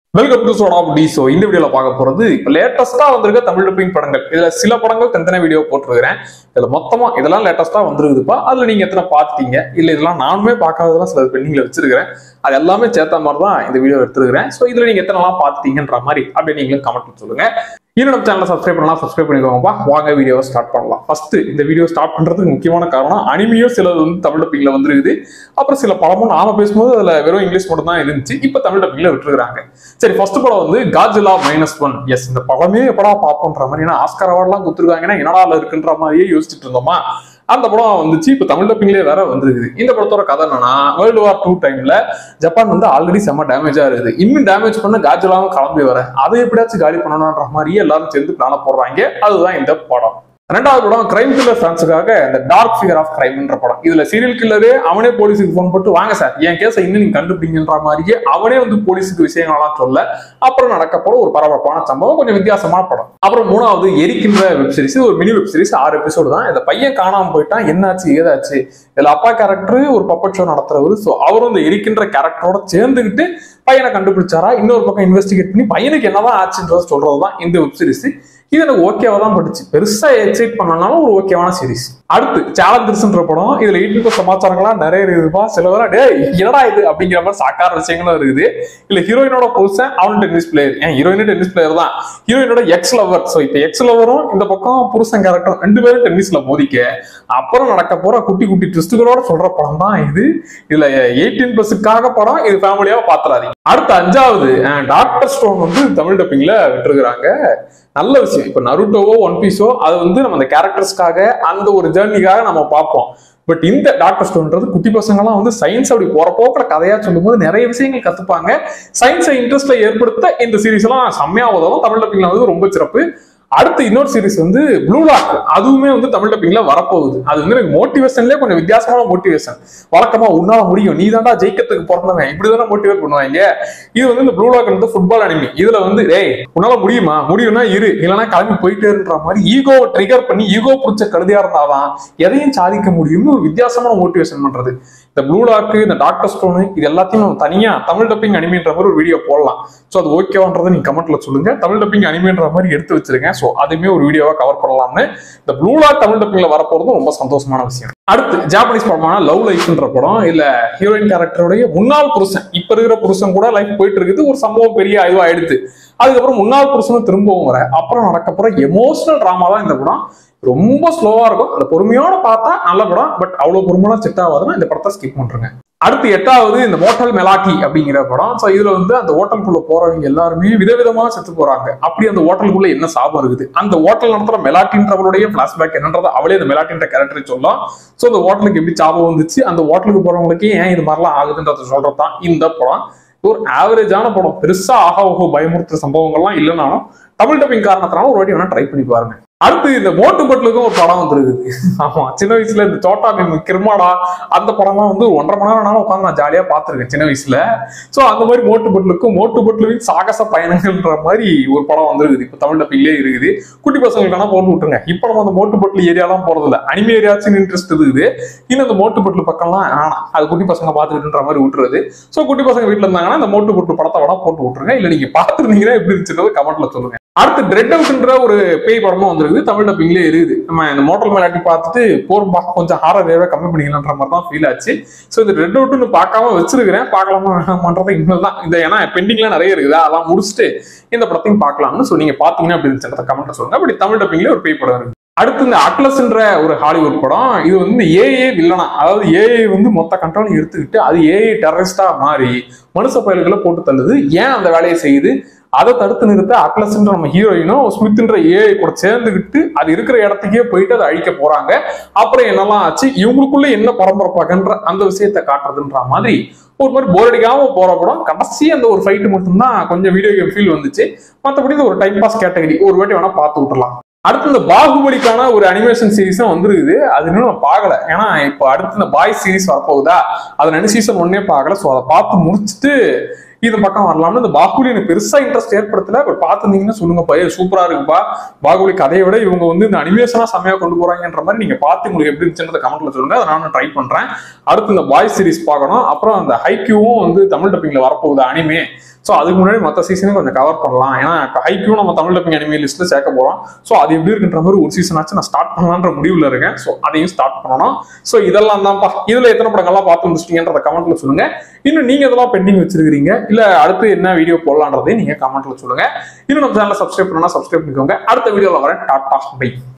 welcome to soda Pudi so இந்த வீடியோல பார்க்க போறது இப்போ லேட்டஸ்டா வந்திருக்க தமிழ் டப்பிங் படங்கள் இதுல சில படங்கள் தனித்தனி வீடியோ போட்டிருக்கிறேன் இதுல மொத்தமா இதெல்லாம் லேட்டஸ்டா வந்திருக்குதுப்பா அதுல நீங்க எத்தனை பார்த்துட்டீங்க இல்ல இதெல்லாம் நானுமே பார்க்காததெல்லாம் சில பெண்டிங்ல வச்சிருக்கிறேன் அது எல்லாமே சேர்த்த மாதிரி தான் இந்த வீடியோ எடுத்துருக்கிறேன் ஸோ இதுல நீங்க எத்தனைலாம் பார்த்துட்டீங்கன்ற மாதிரி அப்படியே நீங்களும் கமெண்ட் சொல்லுங்க இன்னும் நம்ம சேனலை சப்ஸ்கிரைப் பண்ணலாம் சப்ஸ்கிரைப் பண்ணிக்கோங்கப்பா வாங்க வீடியோவை ஸ்டார்ட் பண்ணலாம் ஃபர்ஸ்ட் இந்த வீடியோ ஸ்டார்ட் பண்றதுக்கு முக்கியமான காரணம் அனிமையும் சிலது வந்து தமிழ் டப்பிங்ல வந்துருக்குது அப்புறம் சில படமும் நாம பேசும்போது அதுல வெறும் இங்கிலீஷ் மட்டும் தான் இருந்துச்சு இப்போ தமிழ் டப்பிங்ல விட்டுருக்காங்க சரி ஃபர்ஸ்ட் படம் வந்து காஜிலா மைனஸ் ஒன் எஸ் இந்த படமே எப்படா பார்ப்போன்ற மாதிரி ஏன்னா ஆஸ்கர் அவார்ட்லாம் கொடுத்துருக்காங்கன்னா என்னடா அதுல இருக்குன்ற மாதிரியே யோசிச்சுட்டு இருந்தோமா அந்த படம் வந்துச்சு இப்போ தமிழ் டப்பிங்லேயே வேற வந்துருக்குது இந்த படத்தோட கதை என்னன்னா வேர்ல்டு வார் டூ டைம்ல ஜப்பான் வந்து ஆல்ரெடி செம்ம டேமேஜா இருக்குது இன்னும் டேமேஜ் பண்ண காஜிலாவும் கிளம்பி வர அதை எப்படியாச்சும் காலி பண்ணணுன்ற மாதிரியே எல்லாரும் சேர்ந்து பிளான போடுறாங்க அதுதான் இந்த படம் ரெண்டாவது படம் கிரைம் கில்லர் ஃபேன்ஸுக்காக இந்த டார்க் ஃபிகர் ஆஃப் கிரைம்ன்ற படம் இதுல சீரியல் கில்லரே அவனே போலீஸுக்கு ஃபோன் போட்டு வாங்க சார் என் கேஸை இன்னும் நீங்க கண்டுபிடிங்கன்ற மாதிரியே அவனே வந்து போலீஸுக்கு விஷயங்கள்லாம் சொல்ல அப்புறம் நடக்க போற ஒரு பரபரப்பான சம்பவம் கொஞ்சம் வித்தியாசமான படம் அப்புறம் மூணாவது எரிக்கின்ற வெப் சீரிஸ் ஒரு மினி வெப் சீரிஸ் ஆறு எபிசோடு தான் இந்த பையன் காணாம போயிட்டான் என்னாச்சு ஏதாச்சு இதுல அப்பா கேரக்டர் ஒரு பப்பட் ஷோ நடத்துறவர் ஸோ அவரும் இந்த எரிக்கின்ற கேரக்டரோட சேர்ந்துக்கிட்டு பையனை கண்டுபிடிச்சாரா இன்னொரு பக்கம் இன்வெஸ்டிகேட் பண்ணி பையனுக்கு என்னதான் ஆச்சுன்றத சொல்றதுதான் இந்த வெப் சீரிஸ் இது எனக்கு ஓகேவா தான் பட்டுச்சு பெருசா எக்ஸைட் பண்ணனாலும் ஒரு ஓகேவான சீரிஸ் அடுத்து சேலஞ்சர்ஸ்ன்ற படம் இதுல ஈட்டு சமாச்சாரங்கள்லாம் நிறைய இருக்குதுப்பா சில பேர் டே என்னடா இது அப்படிங்கிற மாதிரி சாக்கார விஷயங்களும் இருக்குது இல்ல ஹீரோயினோட புருஷன் அவன் டென்னிஸ் பிளேயர் ஏன் ஹீரோயினே டென்னிஸ் பிளேயர் தான் ஹீரோயினோட எக்ஸ் லவர் ஸோ இப்போ எக்ஸ் லவரும் இந்த பக்கம் புருஷன் கேரக்டர் ரெண்டு பேரும் டென்னிஸ்ல மோதிக்க அப்புறம் நடக்க போற குட்டி குட்டி ட்விஸ்டுகளோட சொல்ற படம் தான் இது இதுல எயிட்டீன் பிளஸுக்காக படம் இது ஃபேமிலியா பாத்துறாதீங்க அடுத்த அஞ்சாவது டாக்டர் ஸ்டோன் வந்து தமிழ் டப்பிங்ல விட்டுருக்காங்க நல்ல விஷயம் இப்போ நருட்டோவோ ஒன் பீஸோ அது வந்து நம்ம அந்த கேரக்டர்ஸ்க்காக அந்த ஒரு ஜேர்னிக்காக நம்ம பார்ப்போம் பட் இந்த டாக்டர் ஸ்டோன்றது குட்டி பசங்கள்லாம் வந்து சயின்ஸ் அப்படி போற போக்கில் கதையா சொல்லும்போது நிறைய விஷயங்கள் கத்துப்பாங்க சயின்ஸை இன்ட்ரெஸ்ட்ல ஏற்படுத்த இந்த சீரிஸ் எல்லாம் செம்மையா உதவும் தமிழ் டப்பிங்ல வந்து ரொம்ப சிறப்பு அடுத்து இன்னொரு சீரிஸ் வந்து ப்ளூ லாக் அதுவுமே வந்து தமிழ் டப்பிங்ல வரப்போகுது அது வந்து எனக்கு மோட்டிவேஷன்லேயே கொஞ்சம் வித்தியாசமான மோட்டிவேஷன் வழக்கமா உன்னால முடியும் நீ தாண்டா ஜெயிக்கிறதுக்கு பிறந்தவன் இப்படிதானே மோட்டிவேட் பண்ணுவாங்க இது வந்து இந்த ப்ளூ லாக் வந்து ஃபுட்பால் அனிமி இதுல வந்து டேய் உன்னால முடியுமா முடியும்னா இரு இல்லைன்னா கிளம்பி போயிட்டேன்ற மாதிரி ஈகோ ட்ரிகர் பண்ணி ஈகோ பிடிச்ச கழுதியா இருந்தாதான் எதையும் சாதிக்க முடியும்னு ஒரு வித்தியாசமான மோட்டிவேஷன் பண்றது இந்த ப்ளூ லாக்கு இந்த டாக்டர் ஸ்டோனு இது எல்லாத்தையும் நம்ம தனியா தமிழ் டப்பிங் அனிமின்ற மாதிரி ஒரு வீடியோ போடலாம் ஸோ அது ஓகேவான்றதை நீங்க கமெண்ட்ல சொல்லுங்க தமிழ் டப்பிங் அனிமின்ற மாதிரி எடுத்து வச்சிருக்கேன் ஸோ அதுவுமே ஒரு வீடியோவா கவர் பண்ணலாம்னு இந்த ப்ளூ லாக் தமிழ் டப்பிங்ல வரப்போறதும் ரொம்ப சந்தோஷமான விஷயம் அடுத்து ஜாப்பனீஸ் படமான லவ் லைஃப்ன்ற படம் இல்ல ஹீரோயின் கேரக்டருடைய முன்னாள் புருஷன் இப்ப இருக்கிற புருஷன் கூட லைஃப் போயிட்டு இருக்குது ஒரு சம்பவம் பெரிய இதுவா ஆயிடுது அதுக்கப்புறம் முன்னாள் புருஷனும் திரும்பவும் வர அப்புறம் நடக்க போற எமோஷனல் டிராமா தான் இந்த படம் ரொம்ப ஸ்லோவா இருக்கும் அந்த பொறுமையோட பார்த்தா நல்ல படம் பட் அவ்வளவு பொறுமையெல்லாம் செட் ஆகாதுன்னா இந்த படத்தை ஸ்கிப் பண்றேங்க அடுத்து எட்டாவது இந்த ஹோட்டல் மெலாக்கி அப்படிங்கிற படம் ஸோ இதுல வந்து அந்த ஹோட்டலுக்குள்ள போறவங்க எல்லாருமே விதவிதமா செத்து போறாங்க அப்படி அந்த ஹோட்டலுக்குள்ள என்ன சாபம் இருக்குது அந்த ஹோட்டல் நடத்துற மெலாட்டின்றவருடைய பிளாஷ்பேக் என்னன்றதை அவளே அந்த மெலாட்டின்ற கேரக்டரை சொல்லலாம் ஸோ அந்த ஹோட்டலுக்கு எப்படி சாபம் வந்துச்சு அந்த ஹோட்டலுக்கு போறவங்களுக்கு ஏன் இது மாதிரிலாம் ஆகுதுன்றத சொல்றதுதான் இந்த படம் ஒரு ஆவரேஜான படம் பெருசா ஆகா ஓஹோ பயமுறுத்துற சம்பவங்கள்லாம் இல்லைனாலும் தமிழ் டப்பிங் காரணத்தினால ஒரு வாட்டி வேணா ட்ரை பண்ணி பாருங்க அடுத்து இந்த மோட்டு பட்லுக்கும் ஒரு படம் வந்துருக்குது ஆமா சின்ன வயசுல இந்த சோட்டா பீம் கிருமாடா அந்த படம்லாம் வந்து ஒன்றரை மணி நேரம் உட்காந்து நான் ஜாலியா பார்த்துருக்கேன் சின்ன வயசுல சோ அந்த மாதிரி மோட்டு பட்லுக்கும் மோட்டு பட்லுவின் சாகச பயணங்கள்ன்ற மாதிரி ஒரு படம் வந்துருக்குது இப்போ தமிழ் டப்பிங்லேயே இருக்குது குட்டி பசங்களுக்கான போட்டு விட்டுருங்க இப்போ நம்ம அந்த மோட்டு பட்லு ஏரியாலாம் போறது இல்ல அனிமே ஏரியாச்சும் இன்ட்ரெஸ்ட் இருக்குது இன்னும் அந்த மோட்டு பட்லு பக்கம்லாம் ஆனா அது குட்டி பசங்க பார்த்துக்கிட்டுன்ற மாதிரி விட்டுறது ஸோ குட்டி பசங்க வீட்டில் இருந்தாங்கன்னா இந்த மோட்டு பட்லு படத்தை வேணா போட்டு விட்டுருங்க இல்ல நீங்க பார்த்துருந்தீங்கன்னா எப்படி இருந்துச்சுன்றது கமெண்ட்ல சொல்லுங்க அடுத்து ட்ரெட் அவுட்ன்ற ஒரு பேய் படமும் வந்துருக்குது தமிழ் டப்பிங்லேயே இருக்குது நம்ம இந்த மோட்டல் மேலாட்டி பார்த்துட்டு போரும்பா கொஞ்சம் ஹாரர் ரேவே கம்மி பண்ணிக்கலான்ற மாதிரி தான் ஃபீல் ஆச்சு ஸோ இந்த ரெட் அவுட்னு பார்க்காம வச்சிருக்கிறேன் பார்க்கலாமா வேணாமான்றது இனிமேல் தான் இந்த ஏன்னா பெண்டிங்லாம் நிறைய இருக்குது அதெல்லாம் முடிச்சுட்டு இந்த படத்தையும் பார்க்கலாம்னு ஸோ நீங்க பார்த்தீங்கன்னா அப்படி இருந்துச்சுன்றத கமெண்ட்ல சொல்லுங்க அப்படி தமிழ் டப்பிங்லேயே ஒரு பேய் படம் இருக்கு அடுத்து இந்த அட்லஸ்ன்ற ஒரு ஹாலிவுட் படம் இது வந்து ஏஏ வில்லனா அதாவது ஏஐ வந்து மொத்த கண்ட்ரோல் எடுத்துக்கிட்டு அது ஏஐ டெரரிஸ்டா மாறி மனுஷ பயல்களை போட்டு தள்ளுது ஏன் அந்த வேலையை செய்யுது அதை தடுத்து நிறுத்த அட்லஸ்ன்ற நம்ம ஹீரோயினும் ஸ்மித்ன்ற ஏஐ கூட சேர்ந்துக்கிட்டு அது இருக்கிற இடத்துக்கே போயிட்டு அதை அழிக்க போறாங்க அப்புறம் என்னெல்லாம் ஆச்சு இவங்களுக்குள்ள என்ன பரம்பரை பார்க்கன்ற அந்த விஷயத்தை காட்டுறதுன்ற மாதிரி ஒரு மாதிரி போர் அடிக்காம போற படம் கடைசி அந்த ஒரு ஃபைட்டு மட்டும்தான் கொஞ்சம் வீடியோ கேம் ஃபீல் வந்துச்சு மற்றபடி இது ஒரு டைம் பாஸ் கேட்டகரி ஒரு வாட்டி வேணா பார்த்து விட்டுலாம் அடுத்து இந்த பாகுபலிக்கான ஒரு அனிமேஷன் சீரிஸும் வந்துருக்குது அது இன்னும் நான் பார்க்கல ஏன்னா இப்போ அடுத்து இந்த பாய் சீரிஸ் வரப்போகுதா அதை நினைச்சு சீசன் ஒன்னே பார்க்கல ஸோ அதை பார்த்து முடிச்சுட்டு இது பக்கம் வரலாம்னு இந்த பாகுபலி எனக்கு பெருசா இன்ட்ரெஸ்ட் ஏற்படுத்தல பட் பார்த்துருந்தீங்கன்னா சொல்லுங்க பைய சூப்பரா இருக்குப்பா பாகுபலி கதையை விட இவங்க வந்து இந்த அனிமேஷனா செம்மையா கொண்டு போறாங்கன்ற மாதிரி நீங்க பார்த்து உங்களுக்கு எப்படி இருந்துச்சுன்றத கமெண்ட்ல சொல்லுங்க அதை நான் ட்ரை பண்றேன் அடுத்து இந்த பாய் சீரிஸ் பார்க்கணும் அப்புறம் அந்த ஹைக்யூவும் வந்து தமிழ் டப்பிங்ல வரப்போகுது அனிமே ஸோ அதுக்கு முன்னாடி மற்ற சீசனையும் கொஞ்சம் கவர் பண்ணலாம் ஏன்னா ஹைக்யூ நம்ம தமிழ் டப்பிங் அனிமே லிஸ்ட்ல சேர்க்க போறோம் ஸோ அது எப்படி இருக்குன்ற மாதிரி ஒரு சீசன் ஆச்சு நான் ஸ்டார்ட் பண்ணலான்ற முடிவுல இருக்கேன் ஸோ அதையும் ஸ்டார்ட் பண்ணணும் ஸோ இதெல்லாம் தான்ப்பா இதுல எத்தனை படங்கள்லாம் பார்த்து முடிச்சிட்டீங்கன்றத கமெண்ட்ல சொல்லுங்க இன்னும் நீங்க இதெல்லாம் பெண்டிங் வச்சிருக்கீங்க இல்ல அடுத்து என்ன வீடியோ போடலான்றதையும் நீங்க கமெண்ட்ல சொல்லுங்க இன்னும் நம்ம சேனலை சப்ஸ்கிரைப் பண்ணா சப்ஸ்கிரைப் பண்ணிக்கோங்க அடுத்த வீடியோல வரேன் டாடா பை